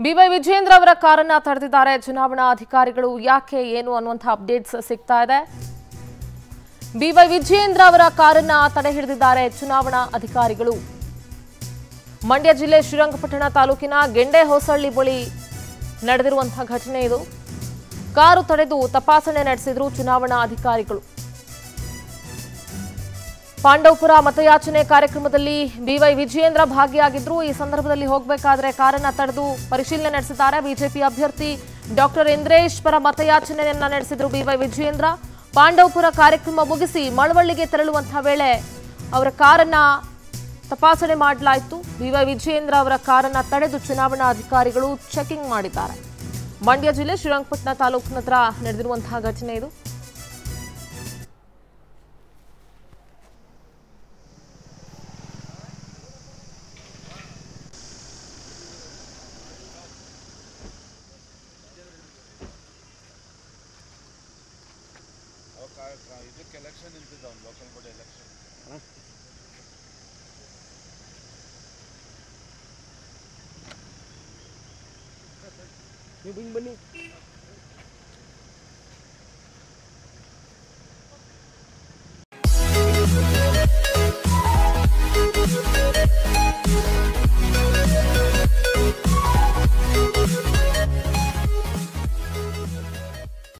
B Y Vijendra ಅವರ ಕಾರನ್ನ ತಡೆದಿದ್ದಾರೆ ಚುನಾವಣಾ ಅಧಿಕಾರಿಗಳು ಯಾಕೆ ಏನು ಅನ್ನುವಂಥ ಅಪ್ಡೇಟ್ಸ್ ಸಿಗ್ತಾ ಇದೆ ಬಿವೈ ವಿಜೇಂದ್ರ ಅವರ ಕಾರನ್ನ ತಡೆ ಹಿಡಿದಿದ್ದಾರೆ ಚುನಾವಣಾ ಅಧಿಕಾರಿಗಳು ಮಂಡ್ಯ ಜಿಲ್ಲೆ ಶ್ರೀರಂಗಪಟ್ಟಣ ತಾಲೂಕಿನ ಗೆಂಡೆ ಹೊಸಳ್ಳಿ ಬಳಿ ನಡೆದಿರುವಂತಹ ಘಟನೆ ಇದು ಕಾರು ತಡೆದು ತಪಾಸಣೆ ನಡೆಸಿದ್ರು ಚುನಾವಣಾ ಅಧಿಕಾರಿಗಳು ಪಾಂಡವಪುರ ಮತಯಾಚನೆ ಕಾರ್ಯಕ್ರಮದಲ್ಲಿ ಬಿವೈ ವಿಜಯೇಂದ್ರ ಭಾಗಿಯಾಗಿದ್ರು ಈ ಸಂದರ್ಭದಲ್ಲಿ ಹೋಗಬೇಕಾದ್ರೆ ಕಾರನ್ನ ತಡೆದು ಪರಿಶೀಲನೆ ನಡೆಸಿದ್ದಾರೆ ಬಿಜೆಪಿ ಅಭ್ಯರ್ಥಿ ಡಾಕ್ಟರ್ ಇಂದ್ರೇಶ್ ಪರ ಮತಯಾಚನೆಯನ್ನ ನಡೆಸಿದ್ರು ಬಿವೈ ವಿಜಯೇಂದ್ರ ಪಾಂಡವಪುರ ಕಾರ್ಯಕ್ರಮ ಮುಗಿಸಿ ಮಳವಳ್ಳಿಗೆ ತೆರಳುವಂತಹ ವೇಳೆ ಅವರ ಕಾರನ್ನ ತಪಾಸಣೆ ಮಾಡಲಾಯಿತು ಬಿವೈ ವಿಜಯೇಂದ್ರ ಅವರ ಕಾರನ್ನ ತಡೆದು ಚುನಾವಣಾ ಅಧಿಕಾರಿಗಳು ಚೆಕಿಂಗ್ ಮಾಡಿದ್ದಾರೆ ಮಂಡ್ಯ ಜಿಲ್ಲೆ ಶ್ರೀರಂಗಪಟ್ಟಣ ತಾಲೂಕಿನ ಹತ್ರ ನಡೆದಿರುವಂತಹ ಘಟನೆ ಇದು ಇದಕ್ಕೆ ಎಲೆಕ್ಷನ್ ನಿಂತಿದ್ದ ಒಂದು ಲೋಕಲ್ ಬಾಡಿ ಎಲೆಕ್ಷನ್ ನೀವು ಹಿಂಗೆ ಬನ್ನಿ